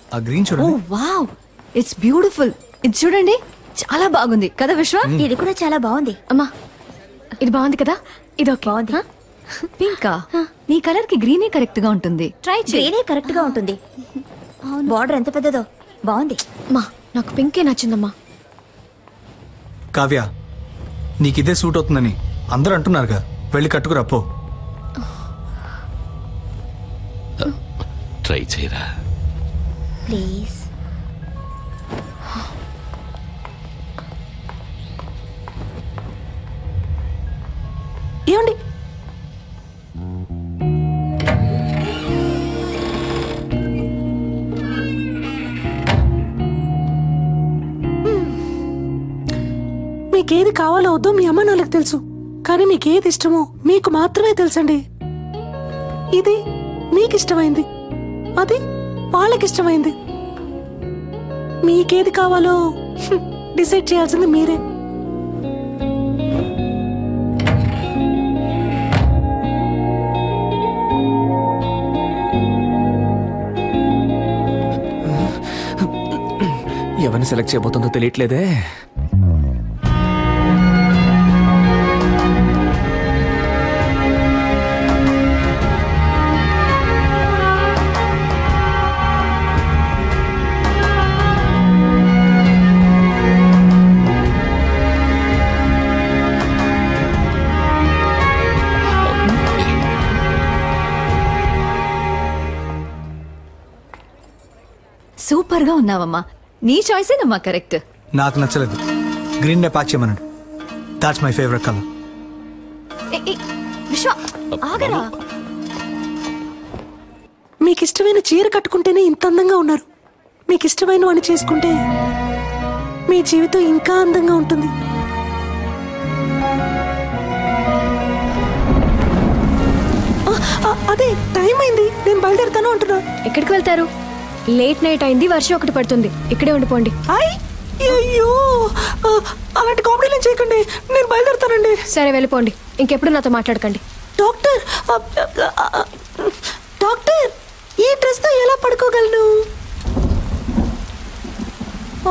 ఆ గ్రీన్ ఓ చూడండి wow it's beautiful ఇది చూడండి చాలా బాగుంది కదా విశ్వ ఇది కూడా చాలా బాగుంది అమ్మా ఇది బాగుంది కదా ఇది ఓకే బాగుంది. పింకా నీ కలర్ కి గ్రీనే కరెక్ట్ గా ఉంటుంది ట్రై చేయి గ్రీనే కరెక్ట్ గా ఉంటుంది బార్డర్ ఎంత పెద్దదో బాగుంది అమ్మా నాకు పింకే నచ్చిందమ్మా కావ్య నీకు ఇదే సూట్ అవుతుందని అందరూ అంటున్నారుగా వెళ్ళి కట్టుకురా పో ట్రై చేయరా ప్లీజ్ ఏమండి మీకేది కావాలో వద్దో మీ అమ్మ నాన్నలకు తెలుసు కానీ మీకేది ఇష్టమో మీకు మాత్రమే తెలుసండి ఇది మీకు ఇష్టమైంది అది వాళ్ళకి ఇష్టమైంది మీకేది కావాలో హ్మ్, డిసైడ్ చేయాల్సింది మీరే ఎవరిని సెలెక్ట్ చేయబోతుందో తెలియట్లేదే సూపర్ గా ఉన్నావమ్మా నీ చాయిసేనమ్మా కరెక్ట్ నాకు నచ్చలేదు గ్రీన్ నే ప్యాక్ చేయమన్నాడు దాట్స్ మై ఫేవరెట్ కలర్ విశ్వ ఆగరా మీకు ఇష్టమైన చీర కట్టుకుంటేనే ఇంత అందంగా ఉన్నారు మీకు ఇష్టమైన వాడిని చేసుకుంటే మీ జీవితం ఇంకా అందంగా ఉంటుంది ఆ, ఆ, అదే టైం అయింది నేను బయలుదేరుతాను అంటున్నా ఎక్కడికి వెళ్తారు లేట్ నైట్ అయింది వర్షం ఒకటి పడుతుంది ఇక్కడే ఉండిపోండి హాయ్ అయ్యో ఆ, అలాంటి కామెడీలు చేయకండి నేను బయలుదేరుతానండి సరే వెళ్ళిపోండి ఇంకెప్పుడు నాతో మాట్లాడకండి డాక్టర్ ఆ, ఆ, ఆ, డాక్టర్ ఈ డ్రెస్తో ఎలా పడుకోగలను ఓ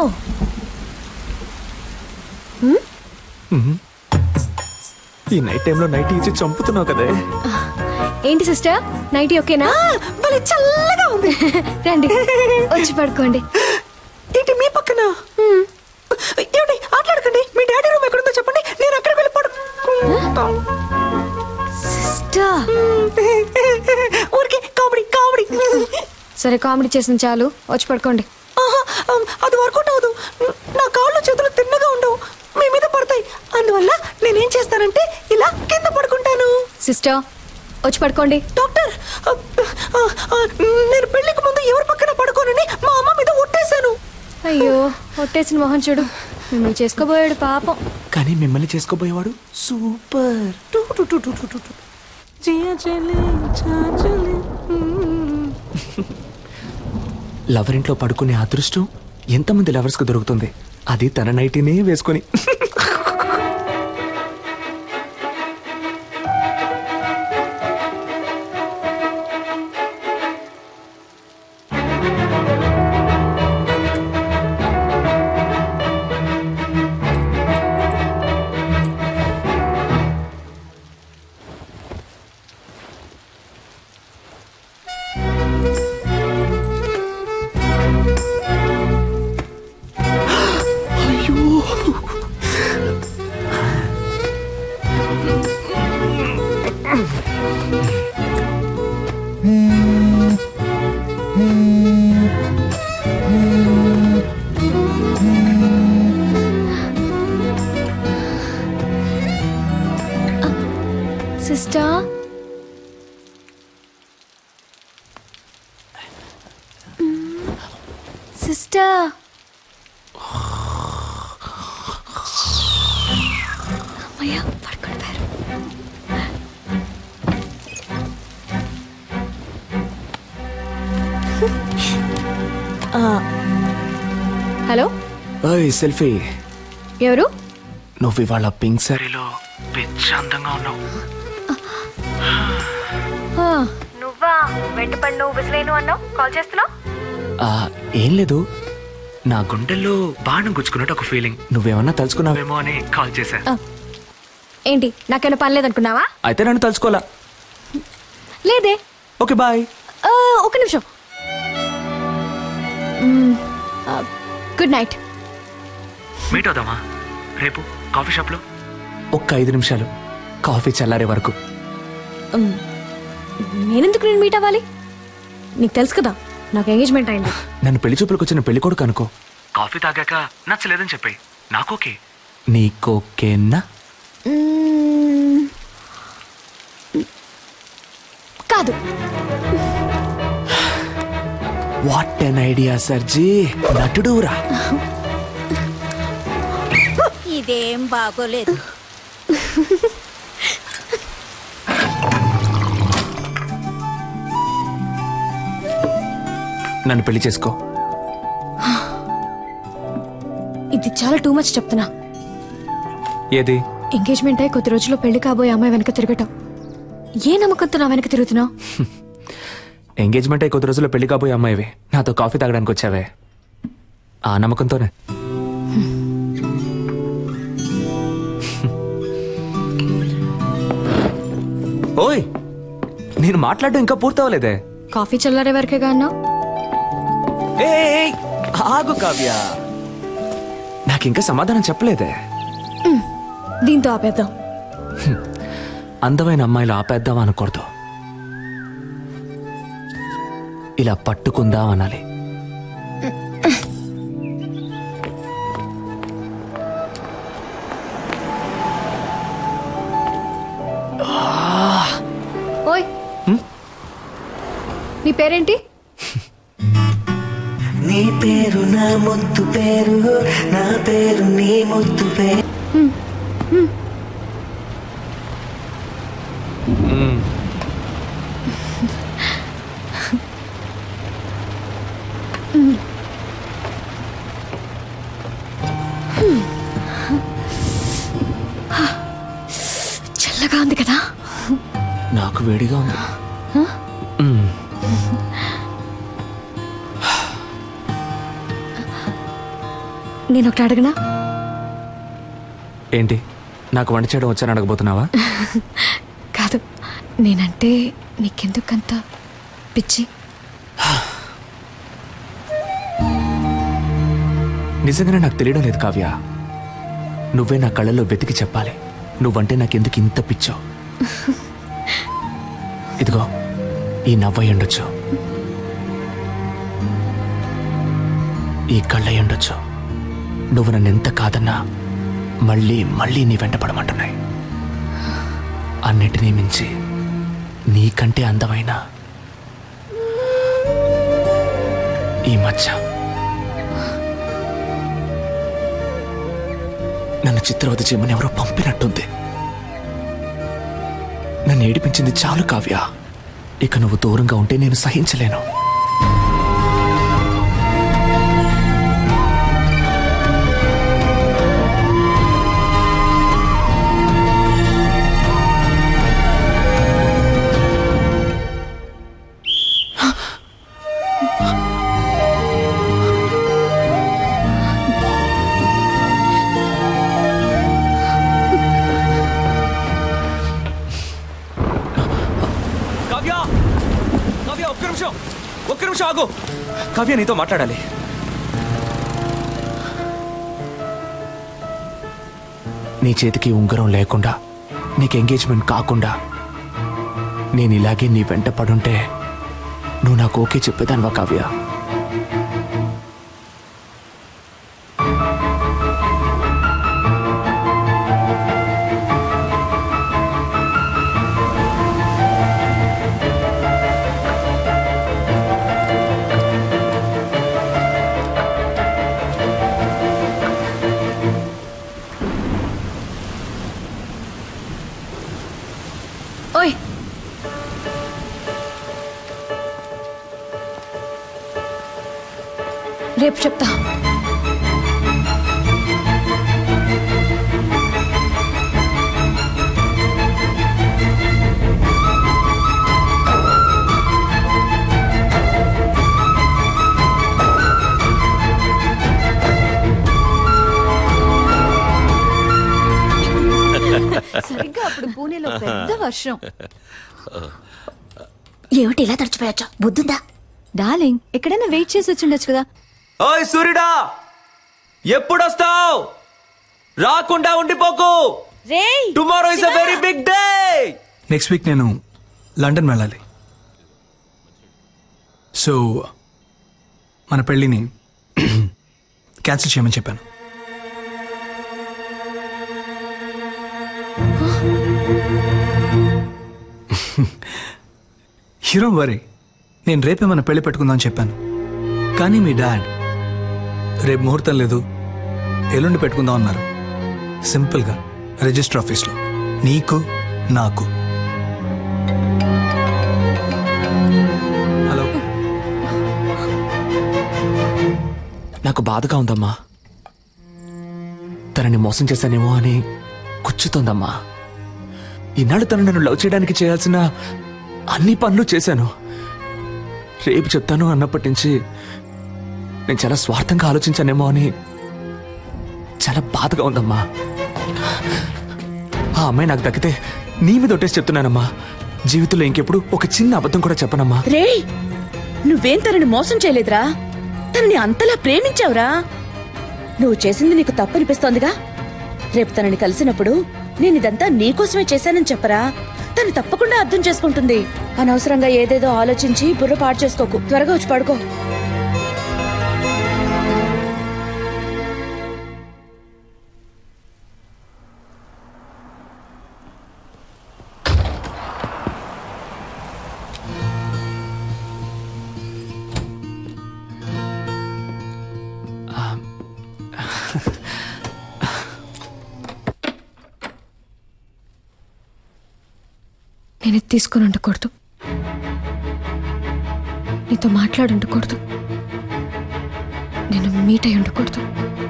ఈ నైట్ టైంలో నైట్ ఇచ్చి చంపుతున్నావు కదే ఏంటి సిస్టర్ నైట్ ఓకేనా ఆ, భలే చల్లగా ఉంది రండి వచ్చి పడుకోండి ఏంటి మీ పక్కన ఏమండి ఆటలాడకండి మీ డాడీ రూమ్ ఎక్కడుందో చెప్పండి నేను అక్కడికి వెళ్ళి పడుకుంటా సిస్టర్ ఊరికే కామెడీ కామెడీ సరే కామెడీ చేసిన చాలు వచ్చి పడుకోండి ఆహా, ఆమ్, అది వర్కౌట్ అవ్వదు నా కాళ్ళు చేతులు తిన్నగా ఉండవు మీ మీద పడతాయి అందువల్ల నేనేం చేస్తానంటే ఇలా కింద పడుకుంటాను సిస్టర్ వచ్చి పడుకోండి డాక్టర్ ఆ, ఆ, ఆ, నేను పెళ్లికి ముందు ఎవరి పక్కన పడుకోనని మా అమ్మ మీద ఒట్టేశాను అయ్యో ఒట్టేసిన మొహం చూడు మిమ్మల్ని చేసుకోబోయాడు పాపం కానీ మిమ్మల్ని చేసుకోబోయేవాడు సూపర్ టు, టు, టు, టు, టు, టు, టు. జియా చెల్లి, చా చెల్లి. మ్మ్. లవర్ ఇంట్లో పడుకునే అదృష్టం ఎంతమంది లవర్స్ కు దొరుకుతుంది అది తన నైటీనే వేసుకొని సిస్టర్ సిస్టర్ అమ్మయ్య పడుకుంటారు హలో ఓయ్ సెల్ఫీ ఎవరు నువ్వు ఇవాళ పింక్ సారీలో పిచ్చి అందంగా ఉన్నావు ఆ, నువ్వా వెంటపడి నువ్వు విసిలేను అన్నావు కాల్ చేస్తున్నావు ఆ, ఏం లేదు నా గుండెల్లో బాణం గుచ్చుకున్నట్టు ఒక ఫీలింగ్ నువ్వేమన్నా తలుచుకున్నావేమో అని కాల్ చేశా ఆ. ఏంటి నాకేమైనా పని లేదనుకున్నావా అయితే నన్ను తలుచుకోవాలా లేదే ఓకే బాయ్ ఆ, ఒక నిమిషం మ్మ్, ఆ, గుడ్ నైట్ మీట్ అవుదామా రేపు కాఫీ షాప్లో ఒక్క ఐదు నిమిషాలు కాఫీ చల్లారే వరకు మ్మ్. నేనెందుకు నేను మీట్ అవ్వాలి నీకు తెలుసు కదా నాకు ఎంగేజ్మెంట్ అయింది నన్ను పెళ్లి చూపులకు వచ్చిన పెళ్లి కొడుకు అనుకో కాఫీ తాగాక నచ్చలేదని చెప్పి నాకోకే నీకోకేనా మ్మ్. కాదు వాట్ ఎన్ ఐడియా సర్జీ నటుడురా ఇదేం బాగోలేదు నన్ను పెళ్లి చేసుకో ఇది చాలా టూ మచ్ చెప్తున్నా ఏది ఎంగేజ్మెంట్ అయి కొద్ది రోజుల్లో పెళ్లి కాబోయే అమ్మాయి వెనక తిరగటం ఏ నమ్మకంతో నా వెనక తిరుగుతున్నావు ఎంగేజ్మెంట్ అయి కొద్ది రోజుల్లో పెళ్లి కాబోయే అమ్మాయివి నాతో కాఫీ తాగడానికి వచ్చావే ఆ నమ్మకంతోనే ఓయ్ నేను మాట్లాడడం ఇంకా పూర్తవలేదే కాఫీ చల్లారే వరకేగా అన్నావు ఏయ్, ఏయ్, ఆగు కావ్య నాకింకా సమాధానం చెప్పలేదే దీంతో ఆపేద్దాం అందమైన అమ్మాయిలు ఆపేద్దాం అనకూడదు ఇలా పట్టుకుందాం అనాలి ఓయ్ నీ పేరేంటి నీ పేరు నా ముద్దు పేరు నా పేరు నీ ముద్దు పేరు చల్లగా ఉంది కదా నాకు వేడిగా ఉంది మ్మ్. నేను ఒకటి అడగనా ఏంటి నాకు వంట చేయడం వచ్చని అడగబోతున్నావా కాదు నేనంటే నీకెందుకంత పిచ్చి నిజంగానే నాకు తెలియడం లేదు కావ్య నువ్వే నా కళ్ళల్లో వెతికి చెప్పాలి నువ్వంటే నాకెందుకు ఇంత పిచ్చో ఇదిగో ఈ నవ్వై ఉండొచ్చు ఈ కళ్ళై ఉండొచ్చు నువ్వు నన్ను ఎంత కాదన్నా మళ్ళీ మళ్ళీ నీ వెంట పడమంటున్నాయి అన్నిటినీ మించి నీకంటే అందమైన ఈ మధ్య నన్ను చిత్రవద చేయమని ఎవరో పంపినట్టుంది నన్ను ఏడిపించింది చాలు కావ్య ఇక నువ్వు దూరంగా ఉంటే నేను సహించలేను కావ్య కావ్య ఒక్క నిమిషం ఒక్క నిమిషం ఆగు కావ్య నీతో మాట్లాడాలి నీ చేతికి ఉంగరం లేకుండా నీకు ఎంగేజ్మెంట్ కాకుండా నేను ఇలాగే నీ వెంట పడుంటే నువ్వు నాకు ఓకే చెప్పేదానివా కావ్య ఓయ్ రేపు చెప్తా కింద పెద్ద వర్షం ఏమిటి ఇలా తడిచిపోయొచ్చా బుద్ధుందా డార్లింగ్ ఎక్కడైనా వెయిట్ చేసి వచ్చిండొచ్చు కదా ఓయ్ సూర్యుడా ఎప్పుడొస్తావు రాకుండా ఉండిపోకు tomorrow is a very big day next week నేను లండన్ వెళ్ళాలి సో మన పెళ్ళిని క్యాన్సిల్ చేయమని చెప్పాను హీరో వరి నేను రేపే మన పెళ్లి పెట్టుకుందాం అని చెప్పాను కానీ మీ డాడ్ రేపు ముహూర్తం లేదు ఎల్లుండి పెట్టుకుందాం అన్నారు సింపుల్గా రిజిస్టర్ ఆఫీస్లో నీకు నాకు హలో నాకు బాధగా ఉందమ్మా తనని మోసం చేశానేమో అని కూర్చుతోందమ్మా ఈనాడు తను నన్ను లవ్ చేయడానికి చేయాల్సిన అన్ని పనులు చేశాను రేపు చెప్తాను అన్నప్పటి నుంచి నేను చాలా స్వార్థంగా ఆలోచించానేమో అని చాలా బాధగా ఉందమ్మా ఆ అమ్మాయి నాకు దక్కితే నీ మీద ఒట్టేసి చెప్తున్నానమ్మా జీవితంలో ఇంకెప్పుడు ఒక చిన్న అబద్ధం కూడా చెప్పనమ్మా రేయ్ నువ్వేం తనని మోసం చేయలేదురా తనని అంతలా ప్రేమించావురా నువ్వు చేసింది నీకు తప్పనిపిస్తోందిగా రేపు తనని కలిసినప్పుడు నేను ఇదంతా నీకోసమే చేశానని చెప్పరా తను తప్పకుండా అర్థం చేసుకుంటుంది అనవసరంగా ఏదేదో ఆలోచించి బుర్ర పాడు చేసుకోకు త్వరగా వచ్చి పడుకో నేను ఇది తీసుకుని ఉండకూడదు నీతో మాట్లాడి ఉండకూడదు నేను మీట్ అయి ఉండకూడదు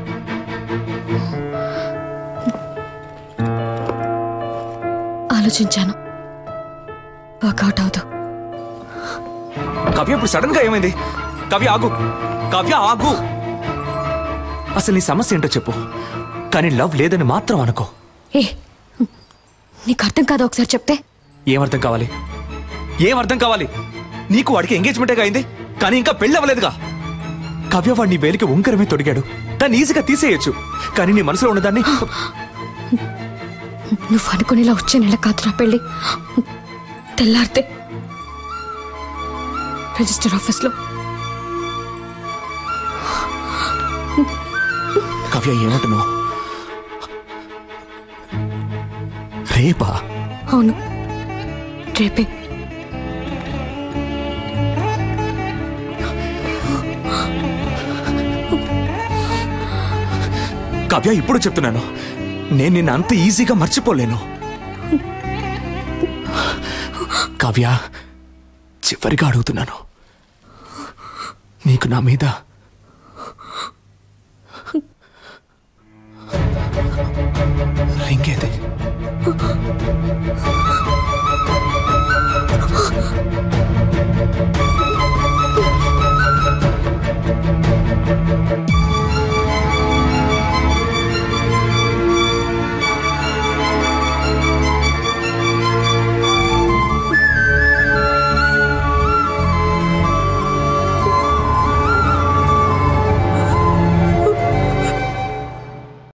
ఆలోచించాను వర్కౌట్ అవదు కవ్య ఇప్పుడు సడన్ గా ఏమైంది కవ్య ఆగు కవ్య ఆగు అసలు నీ సమస్య ఏంటో చెప్పు కానీ లవ్ లేదని మాత్రం అనుకో ఏ నీకు అర్థం కాదా ఒకసారి చెప్తే ఏమర్థం కావాలి ఏం అర్థం కావాలి నీకు వాడికి ఎంగేజ్మెంటే అయింది కానీ ఇంకా పెళ్ళి అవ్వలేదుగా కవ్య వాడు నీ వేలికి ఉంకరమే తొడిగాడు దాన్ని ఈజీగా తీసేయొచ్చు కానీ నీ మనసులో ఉన్నదాన్ని నువ్వు అనుకునేలా వచ్చే నెల కాదు నా పెళ్ళి తెల్లారితే రిజిస్టర్ ఆఫీస్లో కవ్య ఏమంటున్నావు రేపా అవును రేపే కవ్య ఇప్పుడు చెప్తున్నాను నేను నిన్ను అంత ఈజీగా మర్చిపోలేను కావ్య చివరిగా అడుగుతున్నాను నీకు నా మీద